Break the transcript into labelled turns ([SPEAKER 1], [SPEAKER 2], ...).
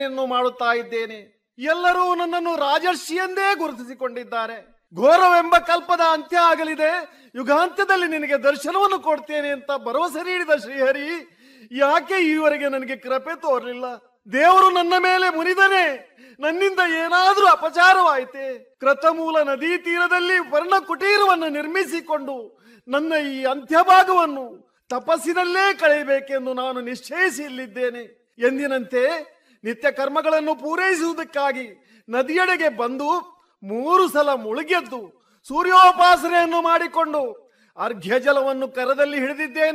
[SPEAKER 1] ಯನ್ನು ಮಾಡುತ್ತಾ ಇದ್ದೇನೆ ಎಲ್ಲರೂ ನನ್ನನ್ನು ರಾಜರ್ಷಿ ಎಂದೇ ಗುರುತಿಸಿಕೊಂಡಿದ್ದಾರೆ ಘೋರವೆಂಬ ಕಲ್ಪದ ಅಂತ್ಯ ಆಗಲಿದೆ ಯುಗಾಂತ್ಯದಲ್ಲಿ ನಿನಗೆ ದರ್ಶನವನ್ನು ಕೊಡ್ತೇನೆ ಅಂತ ಭರವಸೆ ನೀಡಿದ ಶ್ರೀಹರಿ ಯಾಕೆ ಈವರೆಗೆ ನನಗೆ ಕೃಪೆ ತೋರಲಿಲ್ಲ ದೇವರು ನನ್ನ ಮೇಲೆ ಮುನಿದನೆ ನನ್ನಿಂದ ಏನಾದ್ರೂ ಅಪಚಾರವಾಯಿತೆ ಕೃತಮೂಲ ನದಿ ತೀರದಲ್ಲಿ ವರ್ಣ ಕುಟೀರವನ್ನು ನಿರ್ಮಿಸಿಕೊಂಡು ನನ್ನ ಈ ಅಂತ್ಯಭಾಗವನ್ನು ತಪಸ್ಸಿನಲ್ಲೇ ಕಳೆಯಬೇಕೆಂದು ನಾನು ನಿಶ್ಚಯಿಸಿ ಇಲ್ಲಿದ್ದೇನೆ ಎಂದಿನಂತೆ ನಿತ್ಯ ಕರ್ಮಗಳನ್ನು ಪೂರೈಸುವುದಕ್ಕಾಗಿ ನದಿಯೆಡೆಗೆ ಬಂದು ಮೂರು ಸಲ ಮುಳುಗೆದ್ದು ಸೂರ್ಯೋಪಾಸನೆಯನ್ನು ಮಾಡಿಕೊಂಡು ಅರ್ಘ್ಯ ಜಲವನ್ನು ಕರದಲ್ಲಿ ಹಿಡಿದಿದ್ದೇನೆ